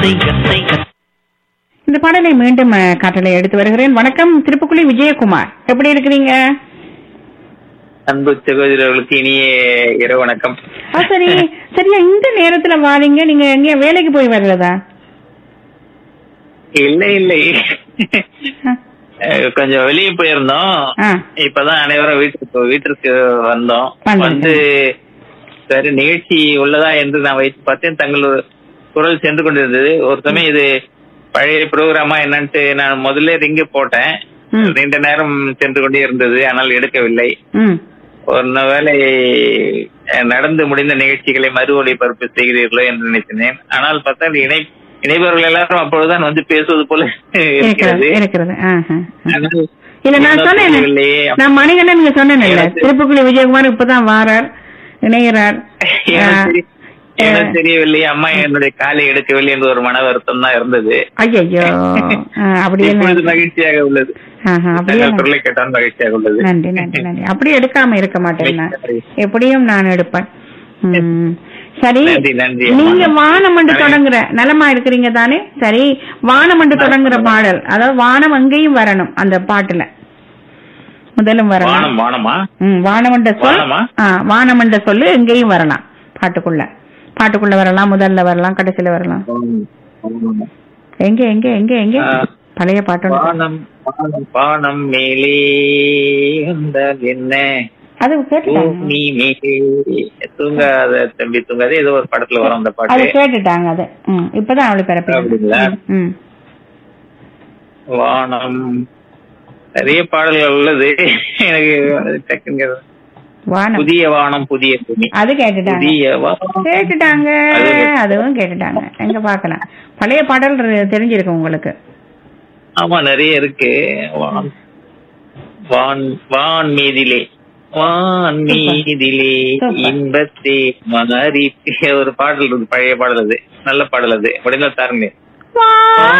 இந்த பாடலை மீண்டும் அஹ், காற்றலை எடுத்து வருகிறேன் வணக்கம் திருப்புக்குழி விஜயகுமார் எப்படி இருக்கிறீங்க அன்பு சகோதரர்களுக்கு இனிய இரவு வணக்கம் ஆ, சரி சரியா இந்த நேரத்துல வாரீங்க நீங்க எங்க வேலைக்கு போய் வர்றதா இல்லை இல்லை ஆ, அஹ் கொஞ்சம் வெளியே போயிருந்தோம் ஆ, இப்பதான் அனைவரும் வீட்டுக்கு வீட்டிற்கு வந்தோம் வந்தீங்க. வந்து சரி நிகழ்ச்சி உள்ளதா என்று நான் வைத்து பார்த்தேன் தங்கள் குரல் சென்று கொண்டிருந்தது ஒரு சமயம் இது பழைய ப்ரோக்ராமா என்னன்ட்டு நான் முதல்ல ரிங்கு போட்டேன் ம். நீண்ட நேரம் சென்று கொண்டே இருந்தது ஆனால் எடுக்கவில்லை ம். ஒரு வேளை அஹ், நடந்து முடிந்த நிகழ்ச்சிகளை மறு ஒளிபரப்பு செய்கிறீர்களோ என்று நினைத்தேன் ஆனால் பார்த்தால் இணை இணைபவர்கள் எல்லாரும் அப்பொழுதுதான் வந்து பேசுவது போல இருக்கிறது இருக்கிறது இருக்கிறது ஆஹா. ஆனால் இல்ல நான் இன்னும் சொன்னேன் தெரியவில்லையே. நான் மணிகண்டன் நீங்க சொன்னேன் எனக்கு- திருப்புக்குழி விஜயகுமார் இப்பதான் வாரார் இணைகிறார் எனக்கு தெரி- எனக்கு தெரியவில்லை அம்மா என்னுடைய காலை எடுக்கவில்லை என்று ஒரு மன வருத்தம் தான் இருந்தது ஐயோ அப்படியே இப்பொழுது மகிழ்ச்சியாக உள்ளது ஆஹா, அப்படியே தங்கள் குரலை கேட்டால் மகிழ்ச்சியாக உள்ளது நன்றி நன்றி நன்றி அப்படி எடுக்காம இருக்க மாட்டேன் நான் எப்படியும் நான் எடுப்பேன் ம். சரி நன்றி, நன்றி, அம்மா. நீங்க வானமண்டு தொடங்குற நலமா இருக்கிறீங்க தானே சரி வானமண்டு தொடங்குற பாடல் அதாவது வானம் அங்கேயும் வரணும் அந்த பாட்டுல முதலும் வரலாம் வானம் வானமா ம் வானமண்ட சொல் வானமா? ஆ வானமண்ட சொல்லு எங்கேயும் வரலாம் பாட்டுக்குள்ள பாட்டுக்குள்ள வரலாம் முதல்ல வரலாம் கடைசியில வரலாம் எங்க எங்க எங்க எங்க ஆ. பழைய பாட்டு ஒண்ணு. வானம் வானம் வானம் மேலே வந்தால் என்ன அது கேட்டுட்டாங்க பூமி மேலே தூங்காத தம்பி தூங்காத ஏதோ ஒரு படத்துல வரும் அந்த அது பாட்டு கேட்டுட்டாங்க அது ம் இப்பதான் அவளை அப்படிங்களா? பிறப்பு ம் வானம் நிறைய பாடல்கள் உள்ளது எனக்கு டக்குங்க வானம் புதிய வானம் புதிய பூமி அது கேட்டுட்டாங்க புதிய வானம் கேட்டுட்டாங்க அது- அதுவும் கேட்டுட்டாங்க எங்க பாக்கலாம் பழைய பாடல் ரு- தெரிஞ்சிருக்கு உங்களுக்கு ஆமா நிறைய இருக்கு வான் வான் வான் மீதிலே வான் மீதிலே சூப்பர். இன்பத்தே மலரி ஒரு பாடல் இருக்கு பழைய பாடல் அது நல்ல பாடல் அது முடிந்தால் தாருங்க வா